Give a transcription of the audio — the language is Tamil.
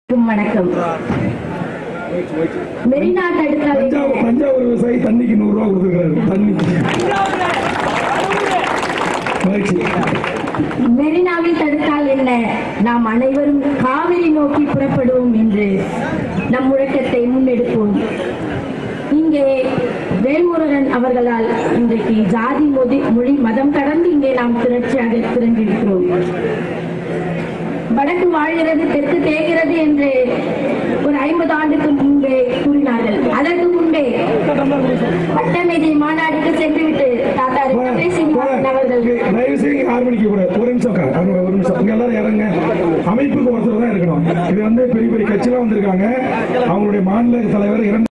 வணக்கம் மெரினா தடுத்தலை தஞ்சாவூர் தஞ்சாவூர் விவசாயி தண்ணிக்கு நூறு ரூபா கொடுத்துருக்காரு தண்ணி மகிழ்ச்சி மெரினாவில் தடுத்தால் என்ன நாம் அனைவரும் காவிரி நோக்கி புறப்படுவோம் என்று நம் முழக்கத்தை முன்னெடுப்போம் இங்கே வேல்முருகன் அவர்களால் இன்றைக்கு ஜாதி மொழி மொழி மதம் கடந்து இங்கே நாம் திரட்சியாக திரண்டிருக்கிறோம் வடக்கு வாழ்கிறது தெற்கு தேய்கிறது என்று ஒரு ஐம்பது ஆண்டுக்கு முன்பே கூறினார்கள் அதற்கு முன்பே பட்டமேதை மாநாடுக்கு சென்றுவிட்டு தாத்தா ரிஷபே சீனிவாசன் அவர்கள் தயவு செய்து ஆரம்பிக்க கூடாது ஒரு நிமிஷம் அக்கா. அங்க ஒரு நிமிஷம் இங்க எல்லாரும் இறங்க அமைப்புக்கு ஒருத்தர் தான் இருக்கணும் இது வந்து பெரிய பெரிய கட்சியெல்லாம் வந்திருக்காங்க அவங்களுடைய மாநில தலைவர் இரண்டு